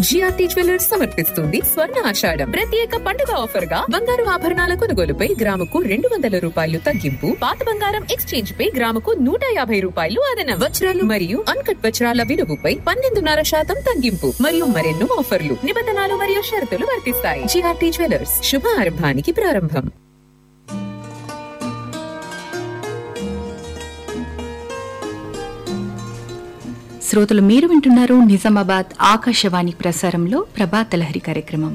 GRT jewellers సమర్పిస్తుంది స్వర్ణ ఆషాఢం ప్రత్యేక పండుగ ఆఫర్ గా బంగారు ఆభరణాల కొనుగోలుపై గ్రాముకు రెండు వందల రూపాయలు తగ్గింపు పాత బంగారం ఎక్స్చేంజ్ పై గ్రాముకు నూట యాభై రూపాయలు అదనం వజ్రాలు మరియు అన్కట్ వజ్రాల విలువపై పన్నెండున్నర శాతం తగ్గింపు మరియు మరెన్నో ఆఫర్లు నిబంధనలు మరియు షరతులు వర్తిస్తాయి జిఆర్టీ జ్యువెలర్స్ శుభ ఆరంభానికి ప్రారంభం శ్రోతలు మీరు వింటున్నారు నిజామాబాద్ ఆకాశవాణి ప్రసారంలో ప్రభాత లహరి కార్యక్రమం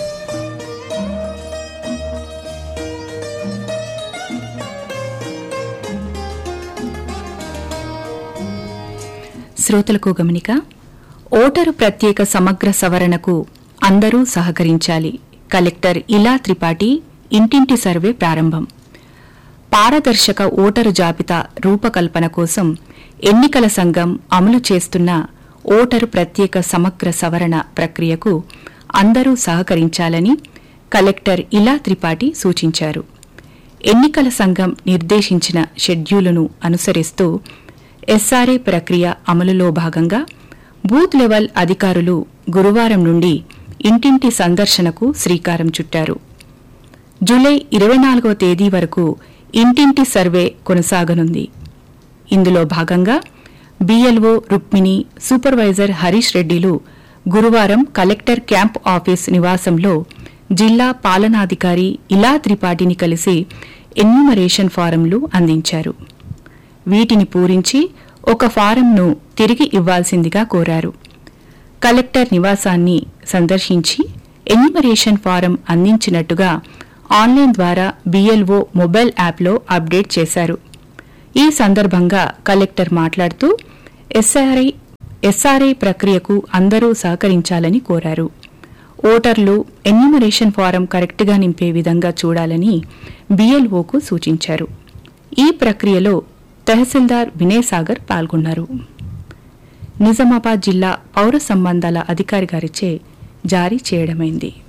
శ్రోతలకు గమనిక ఓటరు ప్రత్యేక సమగ్ర సవరణకు అందరూ సహకరించాలి కలెక్టర్ ఇలా త్రిపాఠి ఇంటింటి సర్వే ప్రారంభం పారదర్శక ఓటరు జాబితా రూపకల్పన కోసం ఎన్నికల సంఘం అమలు చేస్తున్న ఓటరు ప్రత్యేక సమగ్ర సవరణ ప్రక్రియకు అందరూ సహకరించాలని కలెక్టర్ ఇలా త్రిపాఠి సూచించారు ఎన్నికల సంఘం నిర్దేశించిన షెడ్యూలును అనుసరిస్తూ ఎస్ఆర్ఏ ప్రక్రియ అమలులో భాగంగా బూత్ లెవెల్ అధికారులు గురువారం నుండి ఇంటింటి సందర్శనకు శ్రీకారం చుట్టారు జూలై ఇరవై నాలుగవ తేదీ వరకు ఇంటింటి సర్వే కొనసాగనుంది ఇందులో భాగంగా బీఎల్ఓ రుక్మిణి సూపర్వైజర్ హరీష్ రెడ్డిలు గురువారం కలెక్టర్ క్యాంప్ ఆఫీస్ నివాసంలో జిల్లా పాలనాధికారి ఇలా త్రిపాఠిని కలిసి ఎన్యూమరేషన్ ఫారంలు అందించారు వీటిని పూరించి ఒక ఫారంను తిరిగి ఇవ్వాల్సిందిగా కోరారు కలెక్టర్ నివాసాన్ని సందర్శించి ఎన్యూమరేషన్ ఫారం అందించినట్టుగా ఆన్లైన్ ద్వారా బీఎల్ఓ మొబైల్ యాప్లో అప్డేట్ చేశారు ఈ సందర్భంగా కలెక్టర్ మాట్లాడుతూ ఎస్ఆర్ఐ ఎస్ఆర్ఐ ప్రక్రియకు అందరూ సహకరించాలని కోరారు ఓటర్లు ఎన్యూమరేషన్ ఫారం కరెక్ట్గా నింపే విధంగా చూడాలని బీఎల్ఓకు సూచించారు ఈ ప్రక్రియలో తహసీల్దార్ వినయ్ సాగర్ పాల్గొన్నారు నిజామాబాద్ జిల్లా పౌర సంబంధాల అధికారి గారిచే జారీ చేయడమైంది